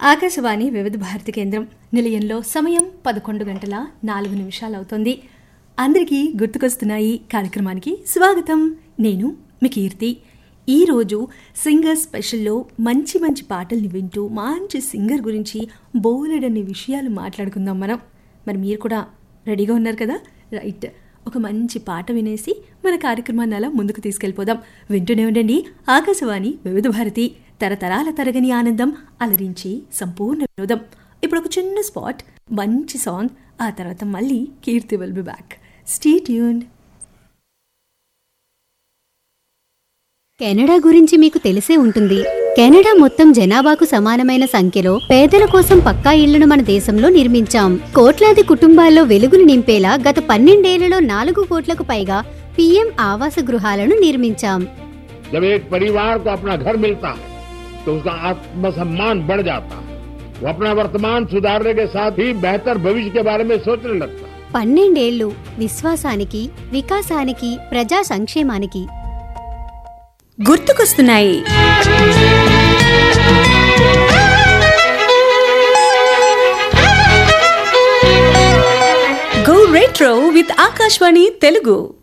ఆకాశవాణి వివిధ భారతి కేంద్రం నిలయంలో సమయం పదకొండు గంటల నాలుగు నిమిషాలు అవుతోంది అందరికీ గుర్తుకొస్తున్నాయి కార్యక్రమానికి స్వాగతం నేను మీ కీర్తి ఈరోజు సింగర్ స్పెషల్లో మంచి మంచి పాటల్ని వింటూ మంచి సింగర్ గురించి బోలెడన్ని విషయాలు మాట్లాడుకుందాం మనం మరి మీరు కూడా రెడీగా ఉన్నారు కదా రైట్ ఒక మంచి పాట వినేసి మన కార్యక్రమాన్ని అలా ముందుకు తీసుకెళ్ళిపోదాం వింటూనే ఉండండి ఆకాశవాణి వివిధ భారతి తరతరాల తరగని ఆనందం అలరించి సంపూర్ణ వినోదం ఇప్పుడు ఒక చిన్న స్పాట్ మంచి సాంగ్ ఆ తర్వాత మళ్ళీ Keerthi will be back stay tuned Canada గురించి మీకు తెలిసే ఉంటుంది కెనడా మొత్తం జనాభాకు సమానమైన సంఖ్యలో పేదల కోసం పక్కా ఇళ్లను మన దేశంలో నిర్మించాం కోట్లాది కుటుంబాల్లో వెలుగులు నింపేలా గత పన్నెండేళ్లలో నాలుగు కోట్లకు పైగా పీఎం ఆవాస గృహాలను నిర్మించాం जब एक परिवार को अपना घर मिलता है तो उसका आत्मसम्मान बढ़ जाता है वो अपना वर्तमान सुधारने के साथ ही बेहतर भविष्य के बारे में सोचने लगता है పన్నెండేళ్లు విశ్వాసానికి వికాసానికి ప్రజా సంక్షేమానికి గుర్తుకొస్తున్నాయి go retro with Akashvani Telugu